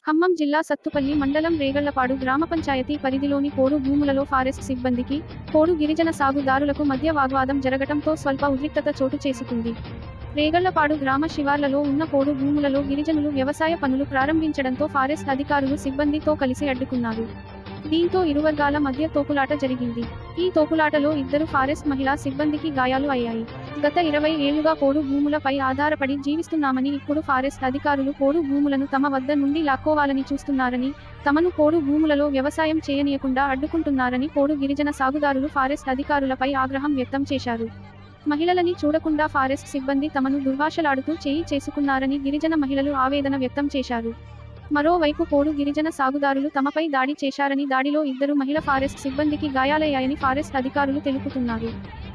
ఖమ్మం జిల్లా సత్తుపల్లి మండలం రేగళ్లపాడు గ్రామ పంచాయతీ పరిధిలోని పోడు భూములలో ఫారెస్ట్ సిబ్బందికి పోడు గిరిజన సాగుదారులకు మధ్య వాగ్వాదం జరగటంతో స్వల్ప ఉద్రిక్తత చోటు చేసుకుంది రేగళ్లపాడు గ్రామ శివార్లలో ఉన్న పోడు భూములలో గిరిజనులు వ్యవసాయ పనులు ప్రారంభించడంతో ఫారెస్ట్ అధికారులు సిబ్బందితో కలిసి అడ్డుకున్నారు దీంతో ఇరు వర్గాల మధ్య తోపులాట జరిగింది ఈ తోపులాటలో ఇద్దరు ఫారెస్ట్ మహిళా సిబ్బందికి గాయాలు అయ్యాయి గత ఇరవై ఏళ్లుగా పోడు భూములపై ఆధారపడి జీవిస్తున్నామని ఇప్పుడు ఫారెస్ట్ అధికారులు పోడు భూములను తమ వద్ద నుండి లాక్కోవాలని చూస్తున్నారని తమను పోడు భూములలో వ్యవసాయం చేయనీయకుండా అడ్డుకుంటున్నారని పోడు గిరిజన సాగుదారులు ఫారెస్ట్ అధికారులపై ఆగ్రహం వ్యక్తం చేశారు మహిళలని చూడకుండా ఫారెస్ట్ సిబ్బంది తమను దుర్భాషలాడుతూ చేయి చేసుకున్నారని గిరిజన మహిళలు ఆవేదన వ్యక్తం చేశారు మరోవైపు పోడు గిరిజన సాగుదారులు తమపై దాడి చేశారని దాడిలో ఇద్దరు మహిళ ఫారెస్ట్ సిబ్బందికి గాయాలయ్యాయని ఫారెస్ట్ అధికారులు తెలుపుతున్నారు